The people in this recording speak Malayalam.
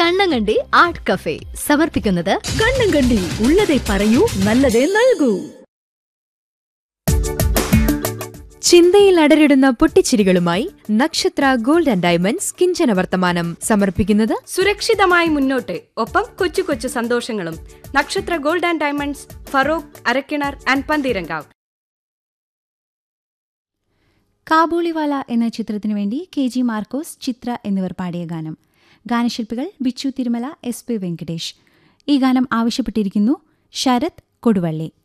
കണ്ണങ്കണ്ടി ആർട്ട് കഫേ സമർപ്പിക്കുന്നത് കണ്ണങ്കണ്ടി ഉള്ളതേ പറയൂ നല്ലതേ നൽകൂ ചിന്തയിൽ അടരിടുന്ന പൊട്ടിച്ചിരികളുമായി നക്ഷത്ര ഗോൾഡ് ആൻഡ് ഡയമണ്ട്സ് കിഞ്ചന വർത്തമാനം സമർപ്പിക്കുന്നത് സുരക്ഷിതമായി മുന്നോട്ട് ഒപ്പം കൊച്ചു കൊച്ചു സന്തോഷങ്ങളും Nakshatra gold and diamonds Feroke Arakkinar and Pantheerankavu Kabuliwala എന്ന ചിത്രത്തിനു വേണ്ടി കെ ജി മാർക്കോസ് ചിത്ര എന്നിവർ പാടിയ ഗാനം ഗാനശില്പികൾ ബിച്ചു തിരുമല എസ് പി വെങ്കടേഷ് ഈ ഗാനം ആവശ്യപ്പെട്ടിരിക്കുന്നു ശരത് കൊടുവള്ളി